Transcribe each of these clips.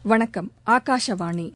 வணக்கம் ஆகாஷவாணி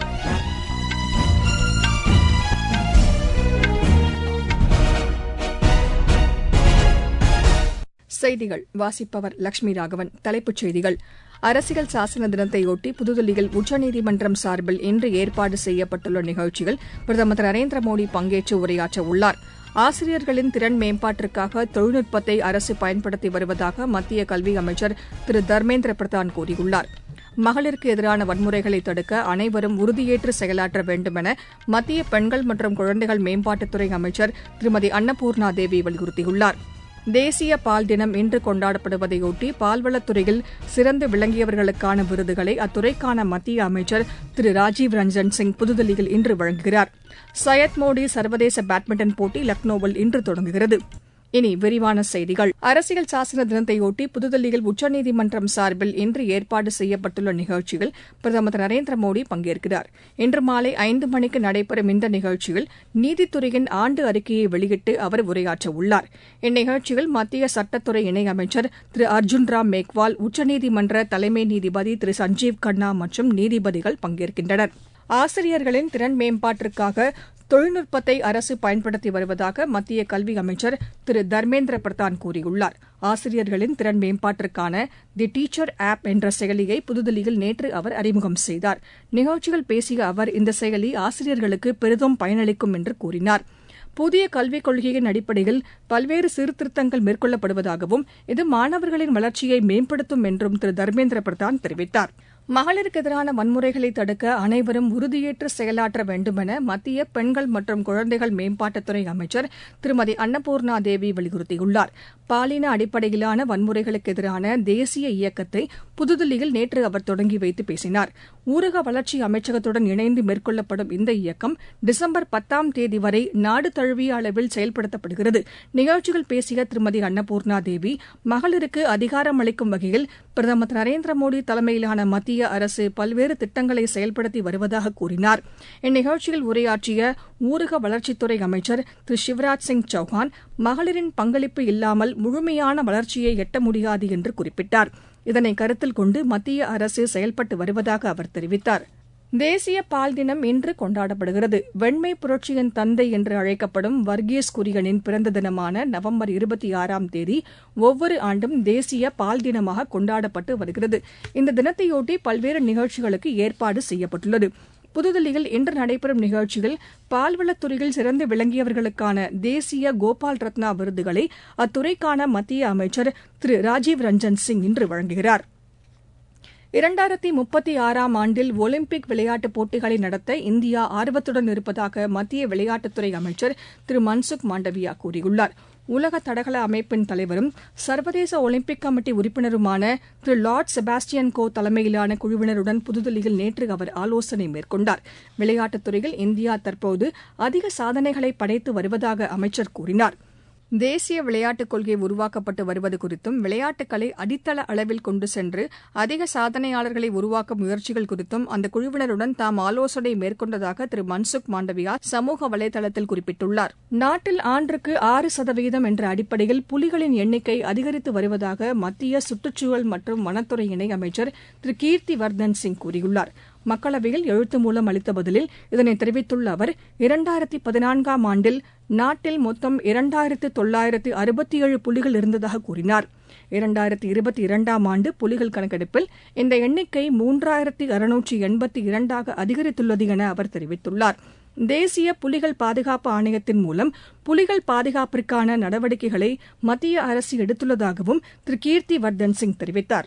செய்திகள் வாசிப்பவர் லட்சுமி ராகவன் தலைப்புச் செய்திகள் அரசியல் சாசன தினத்தையொட்டி புதுதில்லியில் உச்சநீதிமன்றம் சார்பில் இன்று ஏற்பாடு செய்யப்பட்டுள்ள நிகழ்ச்சியில் பிரதமர் திரு நரேந்திர மோடி பங்கேற்று உரையாற்ற உள்ளார் ஆசிரியர்களின் திறன் மேம்பாட்டிற்காக தொழில்நுட்பத்தை அரசு பயன்படுத்தி வருவதாக மத்திய கல்வி அமைச்சர் திரு தர்மேந்திர பிரதான் கூறியுள்ளார் மகளிருக்கு எதிரான வன்முறைகளை தடுக்க அனைவரும் உறுதியேற்று செயலாற்ற வேண்டும் என மத்திய பெண்கள் மற்றும் குழந்தைகள் மேம்பாட்டுத்துறை அமைச்சர் திருமதி அன்னபூர்ணா தேவி வலியுறுத்தியுள்ளார் தேசிய பால் தினம் இன்று கொண்டாடப்படுவதையொட்டி பால்வளத்துறையில் சிறந்து விளங்கியவர்களுக்கான விருதுகளை அத்துறைக்கான மத்திய அமைச்சர் திரு ராஜீவ் ரஞ்சன் சிங் புதுதில்லியில் இன்று வழங்குகிறார் சையத் மோடி சர்வதேச பேட்மிண்டன் போட்டி லக்னோவில் இன்று தொடங்குகிறது இனி விரிவான செய்திகள் அரசியல் சாசன தினத்தையொட்டி புதுதில்லியில் உச்சநீதிமன்றம் சார்பில் இன்று ஏற்பாடு செய்யப்பட்டுள்ள நிகழ்ச்சியில் பிரதமர் திரு நரேந்திர மோடி பங்கேற்கிறார் இன்று மாலை ஐந்து மணிக்கு நடைபெறும் இந்த நிகழ்ச்சியில் நீதித்துறையின் ஆண்டு அறிக்கையை வெளியிட்டு அவர் உரையாற்ற உள்ளார் இந்நிகழ்ச்சியில் மத்திய சட்டத்துறை இணையமைச்சர் திரு அர்ஜுன் ராம் மேக்வால் உச்சநீதிமன்ற தலைமை நீதிபதி திரு சஞ்சீவ் கண்ணா மற்றும் நீதிபதிகள் பங்கேற்கின்றனர் ஆசிரியர்களின் திறன் மேம்பாட்டிற்காக தொழில்நுட்பத்தை அரசு பயன்படுத்தி வருவதாக மத்திய கல்வி அமைச்சர் திரு தர்மேந்திர பிரதான் கூறியுள்ளார் ஆசிரியர்களின் திறன் மேம்பாட்டிற்கான தி டீச்சர் ஆப் என்ற செயலியை புதுதில்லியில் நேற்று அவர் அறிமுகம் செய்தார் நிகழ்ச்சியில் பேசிய அவர் இந்த செயலி ஆசிரியர்களுக்கு பெரிதும் பயனளிக்கும் என்று கூறினார் புதிய கல்விக் கொள்கையின் அடிப்படையில் பல்வேறு சீர்திருத்தங்கள் மேற்கொள்ளப்படுவதாகவும் இது மாணவர்களின் வளர்ச்சியை மேம்படுத்தும் என்றும் திரு தர்மேந்திர பிரதான் தெரிவித்தார் மகளிருக்கு எதிரான வன்முறைகளை தடுக்க அனைவரும் உறுதியேற்று செயலாற்ற வேண்டுமென மத்திய பெண்கள் மற்றும் குழந்தைகள் மேம்பாட்டுத்துறை அமைச்சர் திருமதி அன்னபூர்ணா தேவி வலியுறுத்தியுள்ளார் பாலின அடிப்படையிலான வன்முறைகளுக்கு எதிரான தேசிய இயக்கத்தை புதுதில்லியில் நேற்று அவர் தொடங்கி வைத்து பேசினார் ஊரக வளர்ச்சி அமைச்சகத்துடன் இணைந்து மேற்கொள்ளப்படும் இந்த இயக்கம் டிசம்பர் பத்தாம் தேதி வரை நாடு தழுவிய அளவில் செயல்படுத்தப்படுகிறது நிகழ்ச்சியில் பேசிய திருமதி அன்னபூர்ணா தேவி மகளிருக்கு அதிகாரம் அளிக்கும் வகையில் பிரதமர் திரு நரேந்திர மோடி தலைமையிலான மத்திய அரசு பல்வேறு திட்டங்களை செயல்படுத்தி வருவதாக கூறினார் இந்நிகழ்ச்சியில் உரையாற்றிய ஊரக வளர்ச்சித்துறை அமைச்சர் திரு சிவராஜ் சிங் சௌஹான் மகளிரின் பங்களிப்பு இல்லாமல் முழுமையான வளர்ச்சியை எட்ட முடியாது என்று குறிப்பிட்டார் இதனை கருத்தில் கொண்டு மத்திய அரசு செயல்பட்டு வருவதாக அவர் தெரிவித்தார் தேசிய பால் தினம் இன்று கொண்டாடப்படுகிறது வெண்மை புரட்சியின் தந்தை என்று அழைக்கப்படும் வர்கீஸ் குரியனின் பிறந்த தினமான நவம்பர் இருபத்தி ஆறாம் தேதி ஒவ்வொரு ஆண்டும் தேசிய பால் தினமாக கொண்டாடப்பட்டு வருகிறது இந்த தினத்தையொட்டி பல்வேறு நிகழ்ச்சிகளுக்கு ஏற்பாடு செய்யப்பட்டுள்ளது புதுதில்லியில் இன்று நடைபெறும் நிகழ்ச்சியில் பால்வளத்துறையில் சிறந்து விளங்கியவர்களுக்கான தேசிய கோபால் ரத்னா விருதுகளை அத்துறைக்கான மத்திய அமைச்சர் திரு ராஜீவ் ரஞ்சன் சிங் இன்று வழங்குகிறார் இரண்டாயிரத்தி முப்பத்தி ஆறாம் ஆண்டில் ஒலிம்பிக் விளையாட்டுப் போட்டிகளை நடத்த இந்தியா ஆர்வத்துடன் இருப்பதாக மத்திய விளையாட்டுத்துறை அமைச்சர் திரு மன்சுக் மாண்டவியா கூறியுள்ளார் உலக தடகள அமைப்பின் தலைவரும் சர்வதேச ஒலிம்பிக் கமிட்டி உறுப்பினருமான திரு லார்ட் செபாஸ்டியன் கோ தலைமையிலான குழுவினருடன் புதுதில்லியில் நேற்று அவர் ஆலோசனை மேற்கொண்டார் விளையாட்டுத் துறையில் இந்தியா தற்போது அதிக சாதனைகளை படைத்து வருவதாக அமைச்சர் கூறினார் தேசிய விளையாட்டுக் கொள்கை உருவாக்கப்பட்டு வருவது குறித்தும் விளையாட்டுகளை அடித்தள அளவில் கொண்டு சென்று அதிக சாதனையாளர்களை உருவாக்கும் முயற்சிகள் குறித்தும் அந்த குழுவினருடன் தாம் ஆலோசனை மேற்கொண்டதாக திரு மன்சுக் மாண்டவியா சமூக வலைதளத்தில் குறிப்பிட்டுள்ளார் நாட்டில் ஆண்டுக்கு ஆறு சதவீதம் என்ற அடிப்படையில் புலிகளின் எண்ணிக்கை அதிகரித்து வருவதாக மத்திய சுற்றுச்சூழல் மற்றும் வனத்துறை இணையமைச்சர் திரு கீர்த்தி வர்தன் சிங் கூறியுள்ளார் மக்களவையில் எழுத்து மூலம் அளித்த பதிலில் இதனை தெரிவித்துள்ள அவர் இரண்டாயிரத்தி பதினான்காம் ஆண்டில் நாட்டில் மொத்தம் இரண்டாயிரத்து தொள்ளாயிரத்து அறுபத்தி ஏழு புலிகள் இருந்ததாக கூறினார் இரண்டாயிரத்தி இருபத்தி இரண்டாம் ஆண்டு புலிகள் கணக்கெடுப்பில் இந்த எண்ணிக்கை மூன்றாயிரத்தி அறுநூற்றி எண்பத்தி இரண்டாக அதிகரித்துள்ளது என அவர் தெரிவித்துள்ளார் தேசிய புலிகள் பாதுகாப்பு ஆணையத்தின் மூலம் புலிகள் பாதுகாப்பிற்கான நடவடிக்கைகளை மத்திய அரசு எடுத்துள்ளதாகவும் திரு கீர்த்தி வர்தன் சிங் தெரிவித்தாா்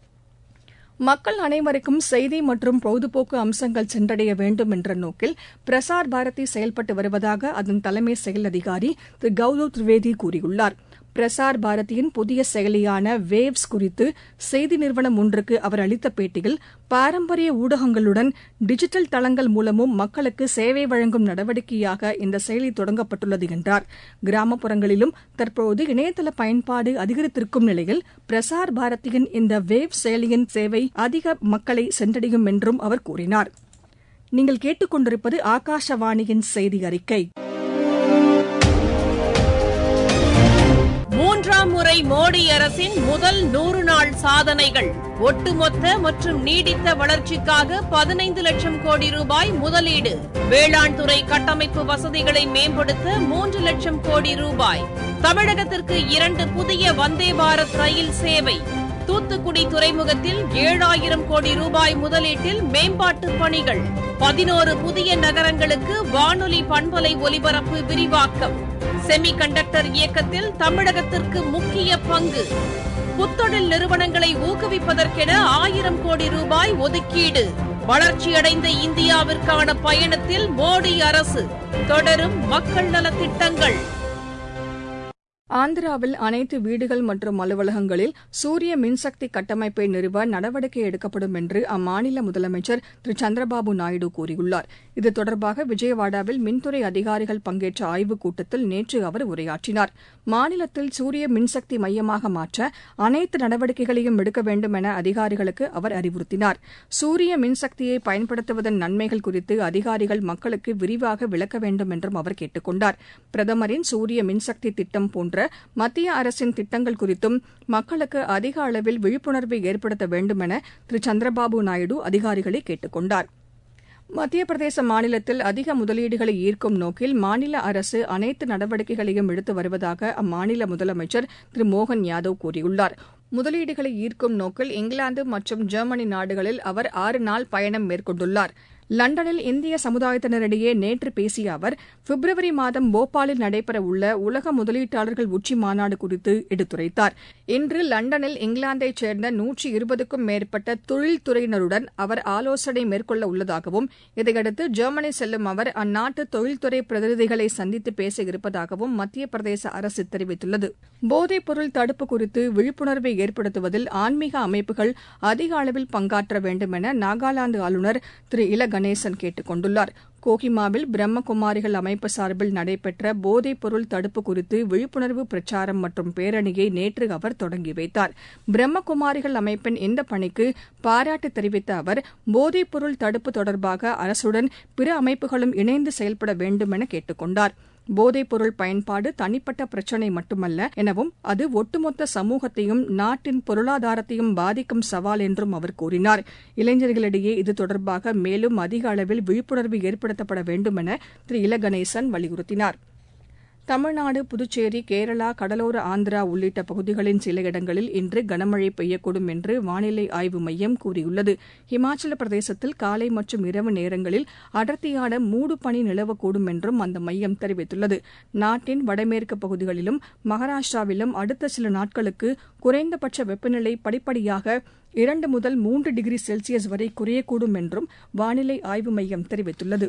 மக்கள் அனைவருக்கும் செய்தி மற்றும் பொழுதுபோக்கு அம்சங்கள் சென்றடைய வேண்டும் என்ற நோக்கில் பிரசார் பாரதி செயல்பட்டு வருவதாக அதன் தலைமை செயல் அதிகாரி திரு கௌரவ் திரிவேதி கூறியுள்ளார் பிரசார் பாரதியின் புதிய செயலியான வேவ்ஸ் குறித்து செய்தி நிறுவனம் ஒன்றுக்கு அவர் அளித்த பேட்டியில் பாரம்பரிய ஊடகங்களுடன் டிஜிட்டல் தளங்கள் மூலமும் மக்களுக்கு சேவை வழங்கும் நடவடிக்கையாக இந்த செயலி தொடங்கப்பட்டுள்ளது என்றார் கிராமப்புறங்களிலும் தற்போது இணையதள பயன்பாடு அதிகரித்திருக்கும் நிலையில் பிரசார் பாரதியின் இந்த வேவ் செயலியின் சேவை அதிக மக்களை சென்றடையும் என்றும் அவர் கூறினார் நீங்கள் கேட்டுக்கொண்டிருப்பது ஆகாஷவாணியின் செய்தி அறிக்கை மூன்றாம் இரண்டாம் முறை மோடி அரசின் முதல் நூறு நாள் சாதனைகள் ஒட்டுமொத்த மற்றும் நீடித்த வளர்ச்சிக்காக பதினைந்து லட்சம் கோடி ரூபாய் முதலீடு வேளாண் துறை கட்டமைப்பு வசதிகளை மேம்படுத்த மூன்று லட்சம் கோடி ரூபாய் தமிழகத்திற்கு இரண்டு புதிய வந்தே பாரத் ரயில் சேவை தூத்துக்குடி துறைமுகத்தில் ஏழாயிரம் கோடி ரூபாய் முதலீட்டில் மேம்பாட்டு பணிகள் பதினோரு புதிய நகரங்களுக்கு வானொலி பண்பலை ஒலிபரப்பு விரிவாக்கம் செமி கண்டக்டர் இயக்கத்தில் தமிழகத்திற்கு முக்கிய பங்கு புத்தொழில் நிறுவனங்களை ஊக்குவிப்பதற்கென ஆயிரம் கோடி ரூபாய் ஒதுக்கீடு வளர்ச்சியடைந்த இந்தியாவிற்கான பயணத்தில் மோடி அரசு தொடரும் மக்கள் நலத்திட்டங்கள் ஆந்திராவில் அனைத்து வீடுகள் மற்றும் அலுவலகங்களில் சூரிய மின்சக்தி கட்டமைப்பை நிறுவ நடவடிக்கை எடுக்கப்படும் என்று அம்மாநில முதலமைச்சர் திரு சந்திரபாபு நாயுடு கூறியுள்ளார் இது தொடர்பாக விஜயவாடாவில் மின்துறை அதிகாரிகள் பங்கேற்ற ஆய்வுக் கூட்டத்தில் நேற்று அவர் உரையாற்றினார் மாநிலத்தில் சூரிய மின்சக்தி மையமாக மாற்ற அனைத்து நடவடிக்கைகளையும் எடுக்க வேண்டும் என அதிகாரிகளுக்கு அவர் அறிவுறுத்தினார் சூரிய மின்சக்தியை பயன்படுத்துவதன் நன்மைகள் குறித்து அதிகாரிகள் மக்களுக்கு விரிவாக விளக்க வேண்டும் என்றும் அவர் கேட்டுக் கொண்டார் பிரதமரின் சூரிய மின்சக்தி திட்டம் போன்ற மத்திய அரசின் திட்டங்கள் குறித்தும் மக்களுக்கு அதிக அளவில் விழிப்புணர்வை ஏற்படுத்த வேண்டும் என திரு சந்திரபாபு நாயுடு அதிகாரிகளை கேட்டுக் கொண்டார் மத்திய பிரதேச மாநிலத்தில் அதிக முதலீடுகளை ஈர்க்கும் நோக்கில் மாநில அரசு அனைத்து நடவடிக்கைகளையும் எடுத்து வருவதாக அம்மாநில முதலமைச்சர் திரு மோகன் யாதவ் கூறியுள்ளார் முதலீடுகளை ஈர்க்கும் நோக்கில் இங்கிலாந்து மற்றும் ஜெர்மனி நாடுகளில் அவர் ஆறு நாள் பயணம் மேற்கொண்டுள்ளார் லண்டனில் இந்திய சமுதாயத்தினரிடையே நேற்று பேசிய அவர் பிப்ரவரி மாதம் போபாலில் நடைபெறவுள்ள உலக முதலீட்டாளர்கள் உச்சி மாநாடு குறித்து எடுத்துரைத்தார் இன்று லண்டனில் இங்கிலாந்தைச் சேர்ந்த நூற்றி இருபதுக்கும் மேற்பட்ட தொழில்துறையினருடன் அவர் ஆலோசனை மேற்கொள்ள உள்ளதாகவும் இதையடுத்து ஜெர்மனி செல்லும் அவர் அந்நாட்டு தொழில்துறை பிரதிநிதிகளை சந்தித்து பேச இருப்பதாகவும் மத்திய பிரதேச அரசு தெரிவித்துள்ளது போதைப் பொருள் தடுப்பு குறித்து விழிப்புணர்வை ஏற்படுத்துவதில் ஆன்மீக அமைப்புகள் அதிக அளவில் பங்காற்ற வேண்டும் என நாகாலாந்து ஆளுநர் திரு இல கணேசன் கேட்டுக் கொண்டுள்ளார் கோஹிமாவில் பிரம்மகுமாரிகள் அமைப்பு சார்பில் நடைபெற்ற போதைப் பொருள் தடுப்பு குறித்து விழிப்புணர்வு பிரச்சாரம் மற்றும் பேரணியை நேற்று அவர் தொடங்கி வைத்தார் பிரம்மகுமாரிகள் அமைப்பின் இந்த பணிக்கு பாராட்டு தெரிவித்த அவர் போதைப் பொருள் தடுப்பு தொடர்பாக அரசுடன் பிற அமைப்புகளும் இணைந்து செயல்பட வேண்டும் என கேட்டுக் கொண்டார் போதைப் பொருள் பயன்பாடு தனிப்பட்ட பிரச்சினை மட்டுமல்ல எனவும் அது ஒட்டுமொத்த சமூகத்தையும் நாட்டின் பொருளாதாரத்தையும் பாதிக்கும் சவால் என்றும் அவர் கூறினார் இளைஞர்களிடையே இது தொடர்பாக மேலும் அதிக அளவில் விழிப்புணர்வு ஏற்படுத்தப்பட வேண்டும் என திரு இலகணேசன் வலியுறுத்தினார் தமிழ்நாடு புதுச்சேரி கேரளா கடலோர ஆந்திரா உள்ளிட்ட பகுதிகளின் சில இடங்களில் இன்று கனமழை பெய்யக்கூடும் என்று வானிலை ஆய்வு மையம் கூறியுள்ளது இமாச்சல பிரதேசத்தில் காலை மற்றும் இரவு நேரங்களில் அடர்த்தியான மூடு பனி நிலவக்கூடும் என்றும் அந்த மையம் தெரிவித்துள்ளது நாட்டின் வடமேற்கு பகுதிகளிலும் மகாராஷ்டிராவிலும் அடுத்த சில நாட்களுக்கு குறைந்தபட்ச வெப்பநிலை படிப்படியாக இரண்டு முதல் மூன்று டிகிரி செல்சியஸ் வரை குறையக்கூடும் என்றும் வானிலை ஆய்வு மையம் தெரிவித்துள்ளது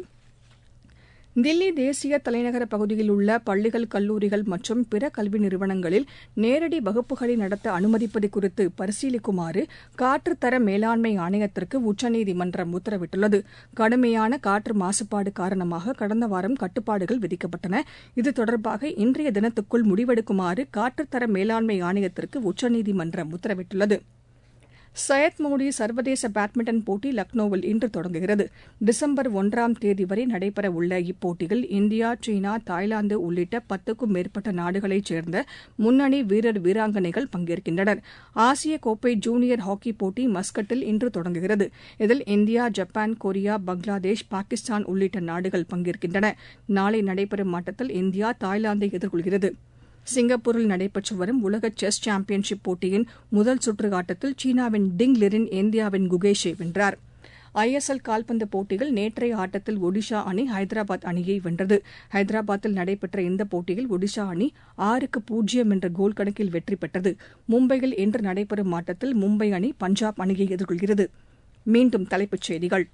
தில்லி தேசிய தலைநகர பகுதியில் உள்ள பள்ளிகள் கல்லூரிகள் மற்றும் பிற கல்வி நிறுவனங்களில் நேரடி வகுப்புகளை நடத்த அனுமதிப்பது குறித்து பரிசீலிக்குமாறு காற்றுத்தர மேலாண்மை ஆணையத்திற்கு உச்சநீதிமன்றம் உத்தரவிட்டுள்ளது கடுமையான காற்று மாசுபாடு காரணமாக கடந்த வாரம் கட்டுப்பாடுகள் விதிக்கப்பட்டன இது தொடர்பாக இன்றைய தினத்துக்குள் முடிவெடுக்குமாறு காற்றுத்தர மேலாண்மை ஆணையத்திற்கு உச்சநீதிமன்றம் உத்தரவிட்டுள்ளது சையத் மோடி சர்வதேச பேட்மிண்டன் போட்டி லக்னோவில் இன்று தொடங்குகிறது டிசம்பர் ஒன்றாம் தேதி வரை நடைபெறவுள்ள இப்போட்டியில் இந்தியா சீனா தாய்லாந்து உள்ளிட்ட பத்துக்கும் மேற்பட்ட நாடுகளைச் சேர்ந்த முன்னணி வீரர் வீராங்கனைகள் பங்கேற்கின்றனர் ஆசிய கோப்பை ஜூனியர் ஹாக்கி போட்டி மஸ்கட்டில் இன்று தொடங்குகிறது இதில் India Japan Korea Bangladesh Pakistan உள்ளிட்ட நாடுகள் பங்கேற்கின்றன நாளை நடைபெறும் ஆட்டத்தில் இந்தியா தாய்லாந்தை எதிர்கொள்கிறது சிங்கப்பூரில் நடைபெற்று வரும் உலக செஸ் சாம்பியன்ஷிப் போட்டியின் முதல் சுற்று ஆட்டத்தில் சீனாவின் டிங் லிரின் இந்தியாவின் குகேஷை வென்றார் ஐஎஸ்எல் கால்பந்து போட்டியில் நேற்றைய ஆட்டத்தில் ஒடிஷா அணி ஹைதராபாத் அணியை வென்றது ஹைதராபாத்தில் நடைபெற்ற இந்த போட்டியில் ஒடிஷா அணி ஆறுக்கு பூஜ்ஜியம் என்ற கோல் கணக்கில் வெற்றி பெற்றது மும்பையில் இன்று நடைபெறும் ஆட்டத்தில் மும்பை அணி பஞ்சாப் அணியை எதிர்கொள்கிறது மீண்டும் தலைப்புச் செய்திகள்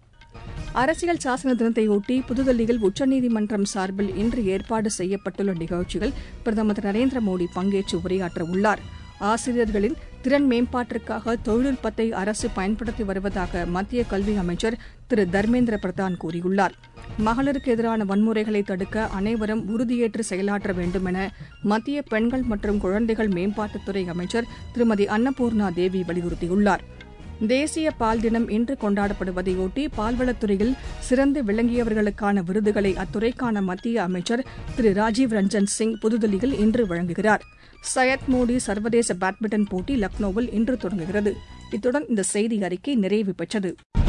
அரசியல் சாசன தினத்தையொட்டி புதுதில்லியில் உச்சநீதிமன்றம் சார்பில் இன்று ஏற்பாடு செய்யப்பட்டுள்ள நிகழ்ச்சியில் பிரதமர் திரு நரேந்திர மோடி பங்கேற்று உரையாற்ற உள்ளார் ஆசிரியர்களின் திறன் மேம்பாட்டிற்காக தொழில்நுட்பத்தை அரசு பயன்படுத்தி வருவதாக மத்திய கல்வி அமைச்சர் திரு தர்மேந்திர பிரதான் கூறியுள்ளார் மகளிருக்கு எதிரான வன்முறைகளை தடுக்க அனைவரும் உறுதியேற்று செயலாற்ற வேண்டும் என மத்திய பெண்கள் மற்றும் குழந்தைகள் மேம்பாட்டுத்துறை அமைச்சர் திருமதி அன்னபூர்ணா தேவி வலியுறுத்தியுள்ளார் தேசிய பால் தினம் இன்று கொண்டாடப்படுவதையொட்டி பால்வளத்துறையில் சிறந்து விளங்கியவர்களுக்கான விருதுகளை அத்துறைக்கான மத்திய அமைச்சர் திரு ராஜீவ் ரஞ்சன் சிங் புதுதில்லியில் இன்று வழங்குகிறார் சையத் மோடி சர்வதேச பேட்மிண்டன் போட்டி லக்னோவில் இன்று தொடங்குகிறது இத்துடன் இந்த செய்தி அறிக்கை நிறைவு பெற்றது